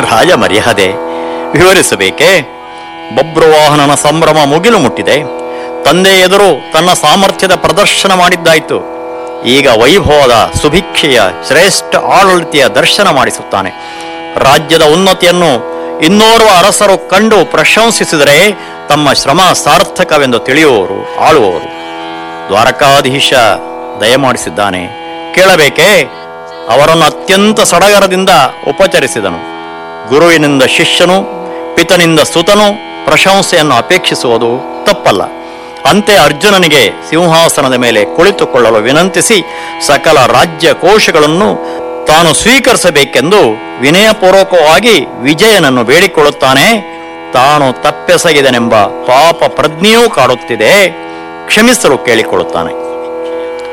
ರಾಜ ಮರ್ಯಾದೆ ವಿವರಿಸಬೇಕೇ ಬಬ್ರುವಾಹನನ ಸಂಭ್ರಮ ಮುಗಿಲು ಮುಟ್ಟಿದೆ ತಂದೆ ಎದುರು ತನ್ನ ಸಾಮರ್ಥ್ಯದ ಪ್ರದರ್ಶನ ಮಾಡಿದ್ದಾಯಿತು ಈಗ ವೈಭವದ ಸುಭಿಕ್ಷೆಯ ಶ್ರೇಷ್ಠ ಆಡಳಿತೆಯ ದರ್ಶನ ಮಾಡಿಸುತ್ತಾನೆ ರಾಜ್ಯದ ಉನ್ನತಿಯನ್ನು ಇನ್ನೋರ್ವ ಅರಸರು ಕಂಡು ಪ್ರಶಂಸಿಸಿದರೆ ತಮ್ಮ ಶ್ರಮ ಸಾರ್ಥಕವೆಂದು ತಿಳಿಯುವವರು ಆಳುವವರು ದ್ವಾರಕಾಧೀಶ ದಯಮಾಡಿಸಿದ್ದಾನೆ ಕೇಳಬೇಕೇ ಅವರನ್ನು ಅತ್ಯಂತ ಸಡಗರದಿಂದ ಉಪಚರಿಸಿದನು ಗುರುವಿನಿಂದ ಶಿಷ್ಯನು ಪಿತನಿಂದ ಸುತನು ಪ್ರಶಂಸೆಯನ್ನು ಅಪೇಕ್ಷಿಸುವುದು ತಪ್ಪಲ್ಲ ಅಂತೆ ಅರ್ಜುನನಿಗೆ ಸಿಂಹಾಸನದ ಮೇಲೆ ಕುಳಿತುಕೊಳ್ಳಲು ವಿನಂತಿಸಿ ಸಕಲ ರಾಜ್ಯ ಕೋಶಗಳನ್ನು ತಾನು ಸ್ವೀಕರಿಸಬೇಕೆಂದು ವಿನಯಪೂರ್ವಕವಾಗಿ ವಿಜಯನನ್ನು ಬೇಡಿಕೊಳ್ಳುತ್ತಾನೆ ತಾನು ತಪ್ಪೆಸಗಿದನೆಂಬ ಪಾಪ ಪ್ರಜ್ಞೆಯೂ ಕಾಡುತ್ತಿದೆ ಕ್ಷಮಿಸಲು ಕೇಳಿಕೊಳ್ಳುತ್ತಾನೆ